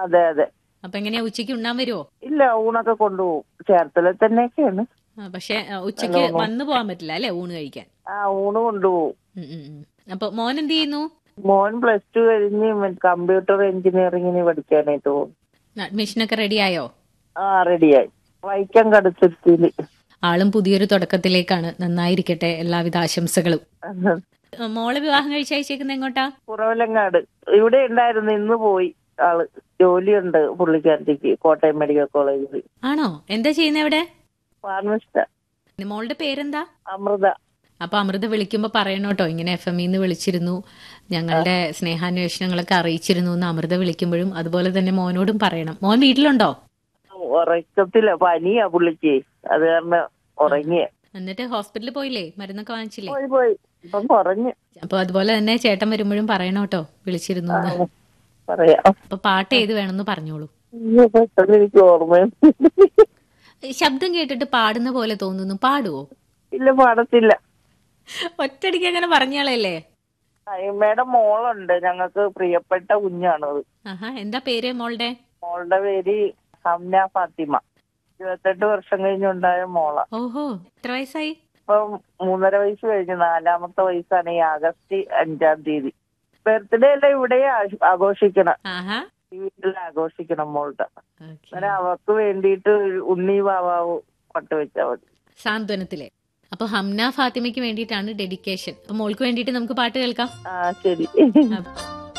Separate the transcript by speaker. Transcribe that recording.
Speaker 1: അതെ അതെ
Speaker 2: അപ്പൊ എങ്ങനെയാ ഉച്ചയ്ക്ക് ഉണ്ണാൻ വരുമോ
Speaker 1: ഇല്ല ഊണൊക്കെ കൊണ്ടുപോകും ചേർത്തല തന്നെയൊക്കെയാണ്
Speaker 2: പക്ഷെ ആ, ഉച്ചയ്ക്ക്
Speaker 1: അല്ല,
Speaker 2: വന്നു പോകാൻ പറ്റില്ല അല്ലെ ഊണ് കഴിക്കാൻ
Speaker 1: ആ ഊണ് കൊണ്ടുപോകും
Speaker 2: ഉം, ഉം, ഉം. അപ്പൊ മോൻ എന്ത് ചെയ്യുന്നു
Speaker 1: മോൻ പ്ലസ് ടു കഴിഞ്ഞ് കമ്പ്യൂട്ടർ എഞ്ചിനീയറിംഗിന് പഠിക്കാനായിട്ട് പോകും
Speaker 2: അഡ്മിഷനൊക്കെ റെഡിയായോ
Speaker 1: ആ റെഡിയായി വൈക്കം കടുത്തിരുത്തിയില്
Speaker 2: ആളും പുതിയൊരു തുടക്കത്തിലേക്കാണ് നന്നായിരിക്കട്ടെ എല്ലാവിധ ആശംസകളും ആ, മോളെ വിവാഹം കഴിച്ചയച്ചേക്കുന്ന എങ്ങോട്ടാ
Speaker 1: കുറവലങ്ങാട് ഇവിടെ ഉണ്ടായിരുന്നു ഇന്ന് പോയി ആള് ജോലിയുണ്ട് പുള്ളിക്കാരത്തേക്ക് കോട്ടയം മെഡിക്കൽ കോളേജിൽ
Speaker 2: ആണോ എന്താ ചെയ്യുന്നത് ഇവിടെ
Speaker 1: ഫാർമസിസ്റ്റ
Speaker 2: മോളുടെ പേരെന്താ
Speaker 1: അമൃത
Speaker 2: അപ്പൊ അമൃത വിളിക്കുമ്പോ പറയണോട്ടോ ഇങ്ങനെ എഫ് എം ഇന്ന് വിളിച്ചിരുന്നു ഞങ്ങളുടെ സ്നേഹാന്വേഷണങ്ങളൊക്കെ അറിയിച്ചിരുന്നു എന്ന് അമൃത വിളിക്കുമ്പോഴും അതുപോലെ തന്നെ മോനോടും പറയണം മോൻ വീട്ടിലുണ്ടോ
Speaker 1: ഉറക്കത്തില്ല പനിയാ പുള്ളിക്ക് അത് കാരണം ഉറങ്ങിയ
Speaker 2: എന്നിട്ട് ഹോസ്പിറ്റലിൽ പോയില്ലേ മരുന്നൊക്കെ വാങ്ങിച്ചില്ലേ
Speaker 1: പോയി പോയി ഇപ്പം കുറഞ്ഞ്
Speaker 2: അപ്പൊ അതുപോലെ തന്നെ ചേട്ടൻ വരുമ്പോഴും പറയണോട്ടോ വിളിച്ചിരുന്നു എന്ന്.
Speaker 1: പറയാം
Speaker 2: അപ്പൊ പാട്ട് ഏത് വേണമെന്ന് പറഞ്ഞോളൂ
Speaker 1: അയ്യോ, പെട്ടെന്ന് എനിക്ക് ഓർമ്മയുണ്ട്
Speaker 2: ശബ്ദം കേട്ടിട്ട് പാടുന്ന പോലെ തോന്നുന്നു പാടുവോ
Speaker 1: ഇല്ല പാടത്തില്ല
Speaker 2: ഒറ്റടിക്ക് അങ്ങനെ പറഞ്ഞാളല്ലേ
Speaker 1: അയ്യമ്മയുടെ മോളുണ്ട് ഞങ്ങൾക്ക് പ്രിയപ്പെട്ട കുഞ്ഞാണത്
Speaker 2: ആഹാ എന്താ പേര് മോളുടെ
Speaker 1: മോളുടെ പേര് ഹംന ഫാത്തിമ ഇരുപത്തെട്ട് വർഷം കഴിഞ്ഞുണ്ടായ മോള
Speaker 2: ഓഹോ എത്ര വയസ്സായി
Speaker 1: ഇപ്പം മൂന്നര വയസ്സ് കഴിഞ്ഞു നാലാമത്തെ വയസ്സാണ് ഈ ആഗസ്റ്റ് അഞ്ചാം തീയതി ബർത്ത്ഡേ എല്ലാം ഇവിടെ ആ- ആഘോഷിക്കണം
Speaker 2: ആഹാ
Speaker 1: ഈ വീട്ടിൽ ആഘോഷിക്കണം മോളുടെ
Speaker 2: ഓക്കേ.
Speaker 1: അന്നേരം അവക്ക് വേണ്ടിയിട്ട് ഒരു ഉണ്ണി വാവാവ് പട്ട് വെച്ചാൽ മതി
Speaker 2: സാന്ത്വനത്തിലെ അപ്പൊ ഹംന ഫാത്തിമയ്ക്ക് വേണ്ടിയിട്ടാണ് ഡെഡിക്കേഷൻ അപ്പൊ മോൾക്ക് വേണ്ടിയിട്ട് നമുക്ക് പാട്ട് കേൾക്കാം
Speaker 1: ആ ശരി
Speaker 2: അപ്പൊ